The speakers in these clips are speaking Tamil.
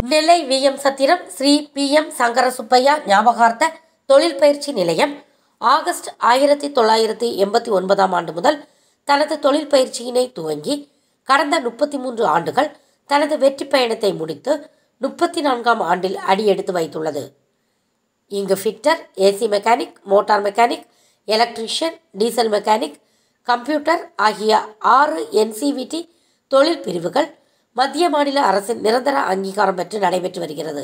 நெல்லை VM Chathiram Sri P M Sankara Subbaiah ஞாபகார்த்த தொழில் பயிற்சி நிலையம் ஆகஸ்ட் ஆயிரத்தி தொள்ளாயிரத்தி எண்பத்தி ஒன்பதாம் ஆண்டு முதல் தனது தொழில் பயிற்சியினை துவங்கி கடந்த முப்பத்தி மூன்று ஆண்டுகள் தனது வெற்றி பயணத்தை முடித்து முப்பத்தி நான்காம் ஆண்டில் அடியெடுத்து வைத்துள்ளது இங்கு fitter AC mechanic motor mechanic electrician diesel mechanic computer ஆகிய ஆறு என்சிவிடி தொழில் பிரிவுகள் மத்திய மாநில அரசின் நிரந்தர அங்கீகாரம் பெற்று நடைபெற்று வருகிறது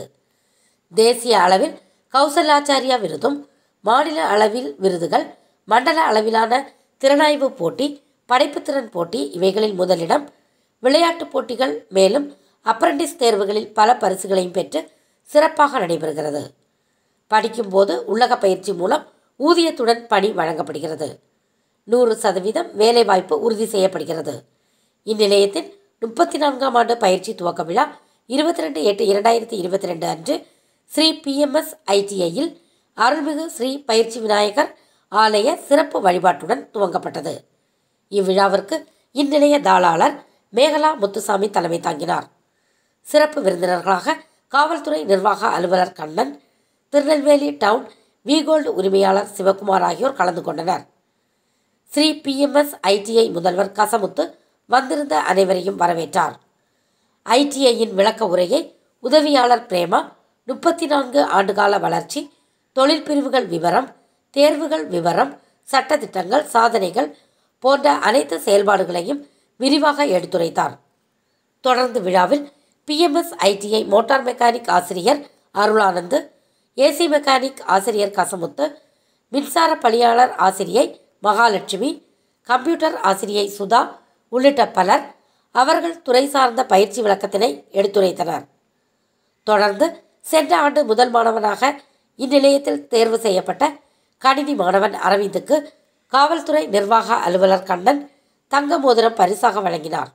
தேசிய அளவில் கௌசலாச்சாரியா விருதும் மாநில அளவில் விருதுகள் மண்டல அளவிலான திறனாய்வு போட்டி படைப்புத்திறன் போட்டி இவைகளில் முதலிடம் விளையாட்டுப் போட்டிகள் மேலும் அப்ரண்டிஸ் தேர்வுகளில் பல பரிசுகளையும் பெற்று சிறப்பாக நடைபெறுகிறது படிக்கும்போது உள்ளக பயிற்சி மூலம் ஊதியத்துடன் பணி வழங்கப்படுகிறது நூறு சதவீதம் வேலைவாய்ப்பு உறுதி செய்யப்படுகிறது இந்நிலையத்தின் முப்பத்தி நான்காம் ஆண்டு பயிற்சி துவக்க விழா இருபத்தி ரெண்டு எட்டு இரண்டாயிரத்தி இருபத்தி ரெண்டு அன்று ஸ்ரீ பிஎம்எஸ் ஐடிஐயில் அருள்மிகு ஸ்ரீ பயிற்சி விநாயகர் ஆலய சிறப்பு வழிபாட்டுடன் துவங்கப்பட்டது இவ்விழாவிற்கு இந்நிலைய தாளாளர் மேகலா முத்துசாமி தலைமை தாங்கினார் சிறப்பு விருந்தினர்களாக காவல்துறை நிர்வாக அலுவலர் கண்ணன் திருநெல்வேலி டவுன் விகோல்டு உரிமையாளர் சிவகுமார் ஆகியோர் கலந்து கொண்டனர் ஸ்ரீ பிஎம்எஸ் ஐடிஐ முதல்வர் கசமுத்து வந்திருந்த அனைவரையும் வரவேற்றார் ஐடிஐயின் விளக்க உரையை உதவியாளர் பிரேமா முப்பத்தி நான்கு ஆண்டுகால வளர்ச்சி தொழில் பிரிவுகள் விவரம் தேர்வுகள் விவரம் சட்டத்திட்டங்கள் சாதனைகள் போன்ற அனைத்து செயல்பாடுகளையும் விரிவாக எடுத்துரைத்தார் தொடர்ந்து விழாவில் பிஎம்எஸ் ஐடிஐ மோட்டார் மெக்கானிக் ஆசிரியர் அருளானந்து ஏசி மெக்கானிக் ஆசிரியர் கசமுத்து மின்சார பணியாளர் ஆசிரியை மகாலட்சுமி கம்ப்யூட்டர் ஆசிரியை சுதா உள்ளிட்ட பலர் அவர்கள் துறை சார்ந்த பயிற்சி விளக்கத்தினை எடுத்துரைத்தனர் தொடர்ந்து சென்ற ஆண்டு முதல் மாணவனாக இந்நிலையத்தில் தேர்வு செய்யப்பட்ட கணினி மாணவன் அரவிந்துக்கு காவல்துறை நிர்வாக அலுவலர் கண்ணன் தங்க மோதிரம் பரிசாக வழங்கினார்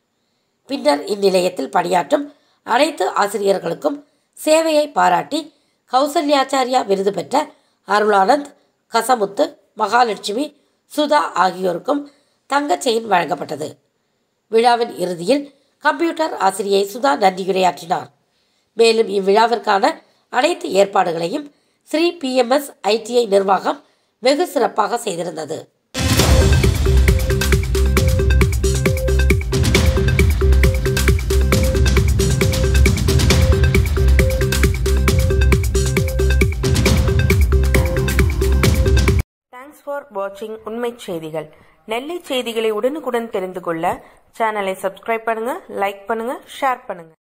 பின்னர் இந்நிலையத்தில் பணியாற்றும் அனைத்து ஆசிரியர்களுக்கும் சேவையை பாராட்டி கௌசல்யாச்சாரியா விருது பெற்ற அருளானந்த் கசமுத்து மகாலட்சுமி சுதா ஆகியோருக்கும் தங்கச் செயின் வழங்கப்பட்டது விழாவின் இறுதியில் கம்ப்யூட்டர் ஆசிரியை சுதா நன்றியுரையாற்றினார் மேலும் இவ்விழாவிற்கான அனைத்து ஏற்பாடுகளையும் ஸ்ரீ பிஎம்எஸ் ஐடிஐ நிர்வாகம் வெகு சிறப்பாக செய்திருந்தது தேங்க்ஸ் ஃபார் வாட்சிங் உண்மை செய்திகள் நெல்லை செய்திகளை உடனுக்குடன் தெரிந்து கொள்ள சேனலை சப்ஸ்கிரைப் பண்ணுங்க லைக் பண்ணுங்க ஷேர் பண்ணுங்க